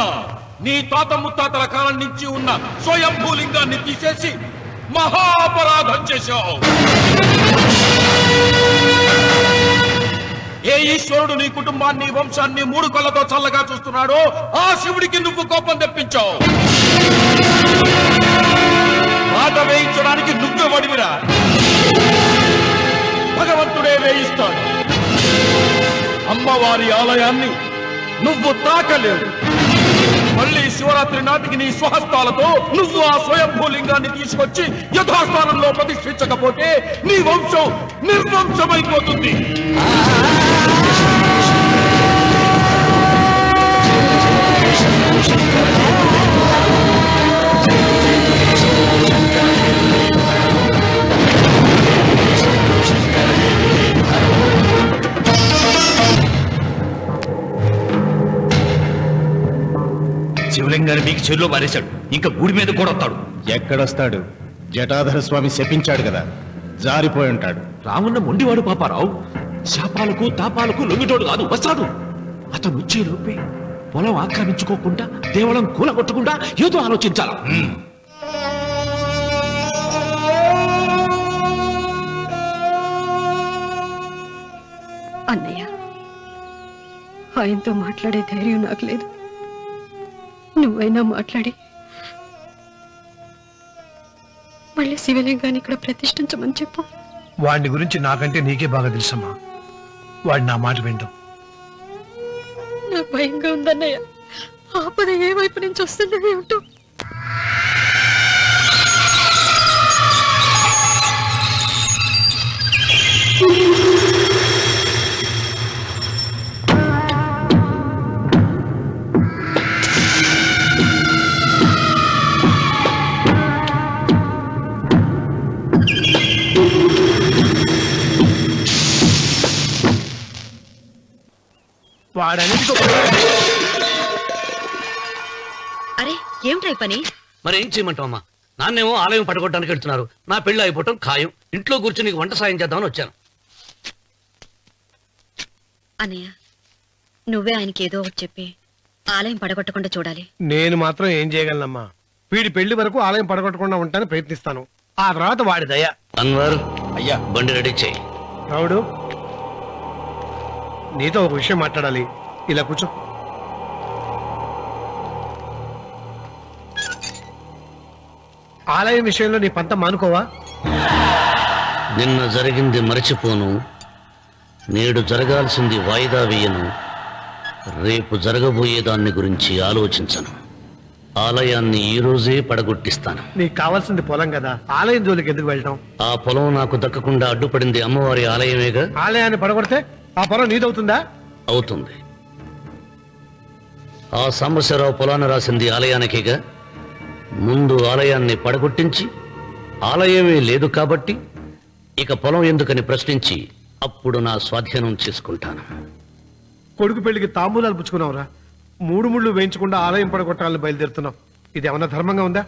అవునా నీ తాత ముత్తాతల కాలం నుంచి ఉన్న స్వయంభూలింగాన్ని తీసేసి మహాపరాధం చేశావు ఏ ఈశ్వరుడు నీ కుటుంబాన్ని వంశాన్ని మూడు కళ్ళతో చల్లగా చూస్తున్నాడో ఆ శివుడికి నువ్వు కోపం తెప్పించావు మాట వేయించడానికి నువ్వే వడివిరా భగవంతుడే వేయిస్తాడు అమ్మవారి ఆలయాన్ని నువ్వు తాకలేవు మళ్ళీ శివరాత్రి నాటికి నీ స్వహస్తాలతో నువ్వు ఆ స్వయంభూలింగాన్ని తీసుకొచ్చి యథాస్థానంలో ప్రతిష్ఠించకపోతే నీ వంశం నిర్వంశమైపోతుంది శివలింగాన్ని మీకు చెరులో మారేశాడు ఇంకా గుడి మీద కూడా వస్తాడు ఎక్కడొస్తాడు జటాధర స్వామి శపించాడు కదా జారిపోయి ఉంటాడు రామున్న మొండివాడు పాపారావు శాపాలకు తాపాలకు లొంగిటోడు కాదు వస్తాడు అతను వచ్చే లోపే పొలం ఆక్రమించుకోకుండా దేవళం కూలగొట్టకుండా ఏదో ఆలోచించాలా అన్నయ్య ఆయనతో మాట్లాడే ధైర్యం నాకు లేదు నువ్వైనా మాట్లాడి మళ్ళీ శివలింగాన్ని ఇక్కడ ప్రతిష్ఠించమని చెప్పు వాడిని గురించి నాకంటే నీకే బాగా తెలుసమ్మా వాడు నా మాట వింటాం నాకు భయంగా ఉందన్నయ్య ఆపద ఏ వైపు నుంచి వస్తుందో ఏమిటో వాడనేది అరే ఏమిట్రా ఈ పని మరి ఏం చేయమంటావమ్మా నాన్నేమో ఆలయం పడగొట్టడానికి వెళ్తున్నారు నా పెళ్లి అయిపోవటం ఖాయం ఇంట్లో కూర్చొని నీకు వంట సాయం చేద్దామని వచ్చాను అన్నయ్య నువ్వే ఆయనకి ఏదో ఒకటి చెప్పి ఆలయం పడగొట్టకుండా చూడాలి నేను మాత్రం ఏం చేయగలనమ్మా వీడి పెళ్లి వరకు ఆలయం పడగొట్టకుండా ఉంటాను ప్రయత్నిస్తాను ఆ తర్వాత వాడి దయ అన్వర్ అయ్యా బండి రెడీ చేయి రావుడు నీతో ఒక విషయం మాట్లాడాలి ఇలా కూర్చో ఆలయం విషయంలో నీ పంత మానుకోవా నిన్న జరిగింది మరచిపోను నేడు జరగాల్సింది వాయిదా వేయను రేపు జరగబోయే దాన్ని గురించి ఆలోచించను ఆలయాన్ని ఈ రోజే పడగొట్టిస్తాను నీకు కావాల్సింది పొలం కదా ఆలయం జోలికి ఎందుకు వెళ్ళటం ఆ పొలం నాకు దక్కకుండా అడ్డుపడింది అమ్మవారి ఆలయమేగా ఆలయాన్ని పడగొడితే ఆ పొలం నీదవుతుందా అవుతుంది ఆ సాంబశివరావు పొలాన్ని రాసింది ఆలయానికేగా ముందు ఆలయాన్ని పడగొట్టించి ఆలయమే లేదు కాబట్టి ఇక పొలం ఎందుకని ప్రశ్నించి అప్పుడు నా స్వాధీనం చేసుకుంటాను కొడుకు పెళ్లికి తాంబూలాలు పుచ్చుకున్నావురా మూడు ముళ్ళు వేయించకుండా ఆలయం పడగొట్టాలని బయలుదేరుతున్నావు ఇది ఏమన్నా ధర్మంగా ఉందా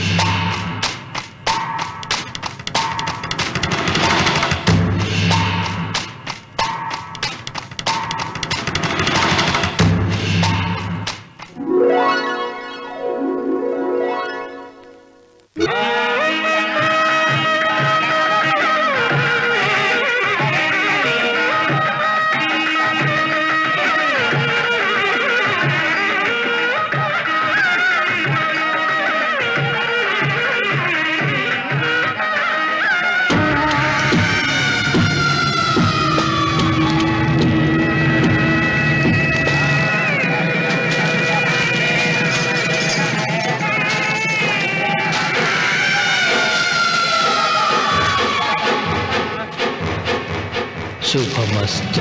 శుభమస్తు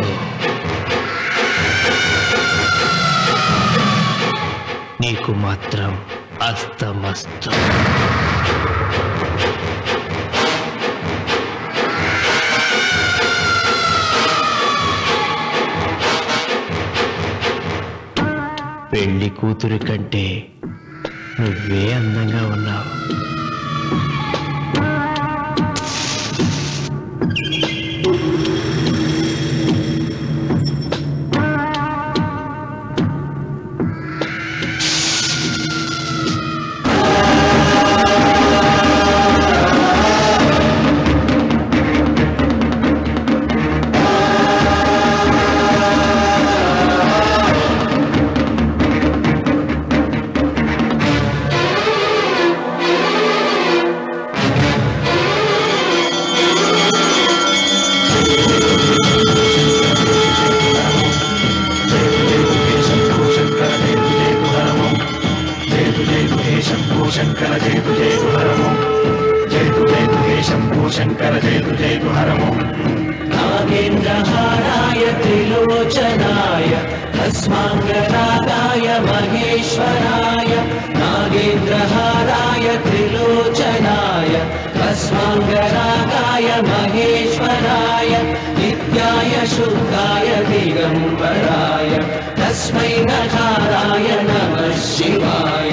నీకు మాత్రం అస్తమస్తు పెళ్లి కూతురి కంటే నువ్వే అందంగా ఉన్నావు नागेन्द्रहाराय त्रिलोचनाय भस्माङ्गरागाय महेश्वराय नागेन्द्रहाराय त्रिलोचनाय भस्माङ्गरागाय महेश्वराय नित्याय शुद्धाय दिगम्बराय तस्मै नकाराय नमः शिवाय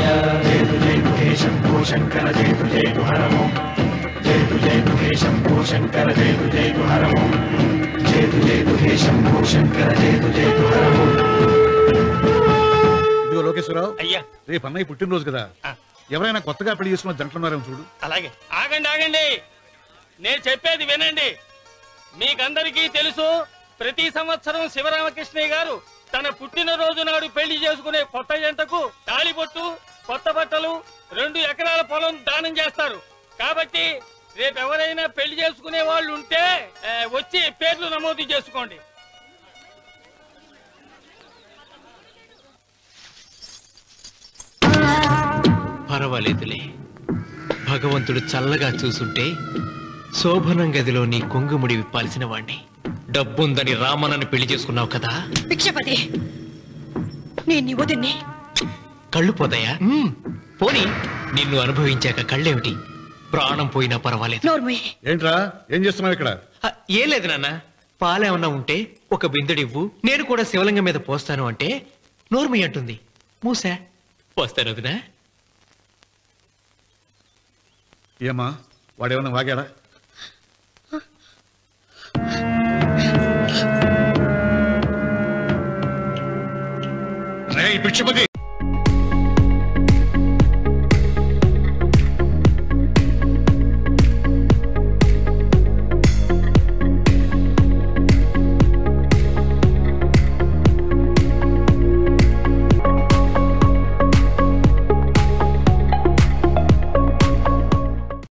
ఇదిగో లోకేశ్వరరావు అయ్యా రేపు అన్నయ్య పుట్టినరోజు కదా ఎవరైనా కొత్తగా పెళ్లి చేసుకున్న జంటలున్నారేమో చూడు అలాగే ఆగండి ఆగండి నేను చెప్పేది వినండి మీకందరికీ తెలుసు ప్రతి సంవత్సరం శివరామకృష్ణయ్య గారు తన పుట్టినరోజు నాడు పెళ్లి చేసుకునే కొత్త జంటకు తాళిబొట్టు కొత్త బట్టలు రెండు ఎకరాల పొలం దానం చేస్తారు కాబట్టి రేపు ఎవరైనా పెళ్లి చేసుకునే వాళ్ళు ఉంటే ఆ, వచ్చి పేర్లు నమోదు చేసుకోండి పర్వాలేదులే భగవంతుడు చల్లగా చూసుంటే శోభనం గదిలో నీ కొంగుముడి విప్పాల్సిన వాణ్ణి డబ్బుందని రామనని పెళ్లి చేసుకున్నావు కదా భిక్షపతి నేను నీ వదిన్ని కళ్ళు పోతాయా మ్మ్. పోనీ నిన్ను అనుభవించాక కళ్ళేమిటి ప్రాణం పోయినా పర్వాలేదు నోర్మి ఏంట్రా ఏం చేస్తున్నావు ఇక్కడ ఆ, ఏం లేదు నాన్న పాలేమన్నా ఉంటే ఒక బిందుడివ్వు నేను కూడా శివలింగం మీద పోస్తాను అంటే నోర్మి అంటుంది మూసా పోస్తాను వదినా ఏమా వాడేమన్నా వాగాడా రేయ్ పిచ్చిపతి